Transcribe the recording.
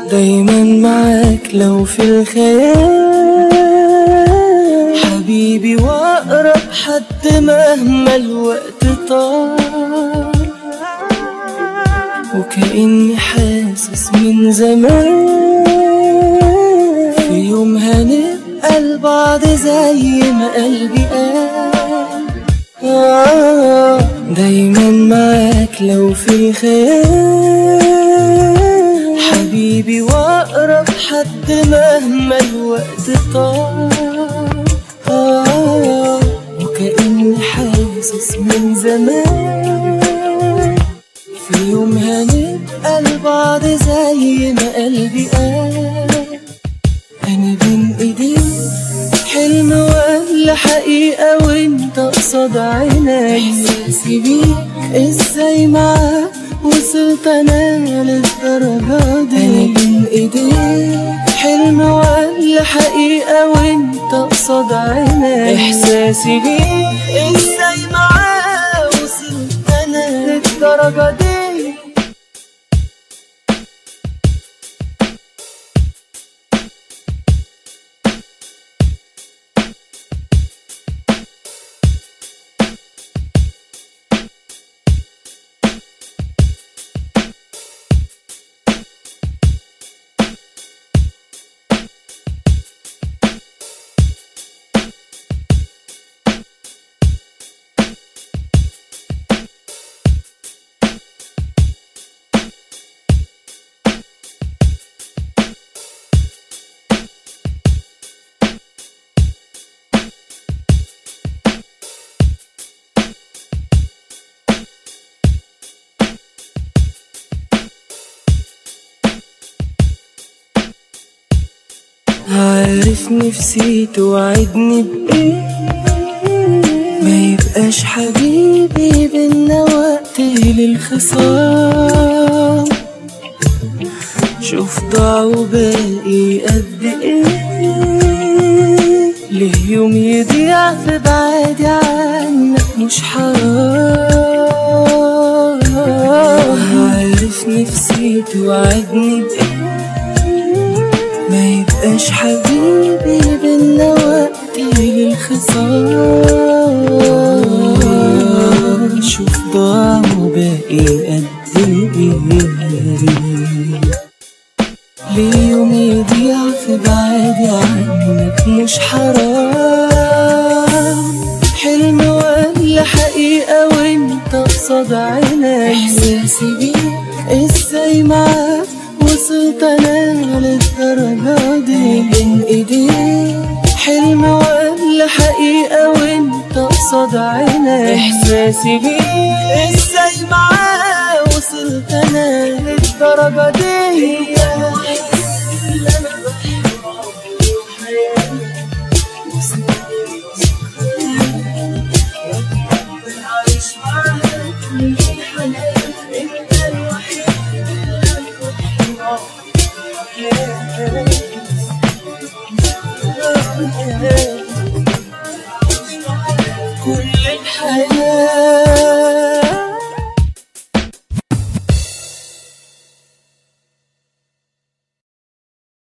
دايما معاك لو في الخيال حبيبي واقرب حد مهما الوقت طال وكأني حاسس من زمان في يوم هنبقى لبعض زي ما قلبي قال آه دايما معاك لو في الخيال حبيبي واقرب حد مهما الوقت طال آه وكأني حاسس من زمان في يوم هنبقى لبعض زي ما قلبي قال انا بين ايديك حلم ولا حقيقة وانت قصاد عيني احساسي بيك ازاي معاك وصلت انا للدرجة دي انا بين ايديك حلم ولا حقيقة وانت قصاد عيني احساسي بيك ازاي معاك وصلت انا للدرجة دي عارف نفسي توعدني بإيه ما يبقاش حبيبي بينا وقت للخصام شوف ضاع وباقي قد ايه ليه يوم يضيع في بعادي عنك مش حرام عارف نفسي توعدني بإيه ما يبقاش حبيبي بينا وقت للخصام شوف ضاع وباقي قد ايه ليه يوم يضيع في بعادي عنك مش حرام حلم ولا حقيقة وانت قصاد عيني احساسي بيك ازاي معاك وصلت انا للدرجة دي بين ايديك حلم ولا حقيقة وانت قصاد عيني احساسي بيك ازاي معاه وصلت انا للدرجة دي كل الحياة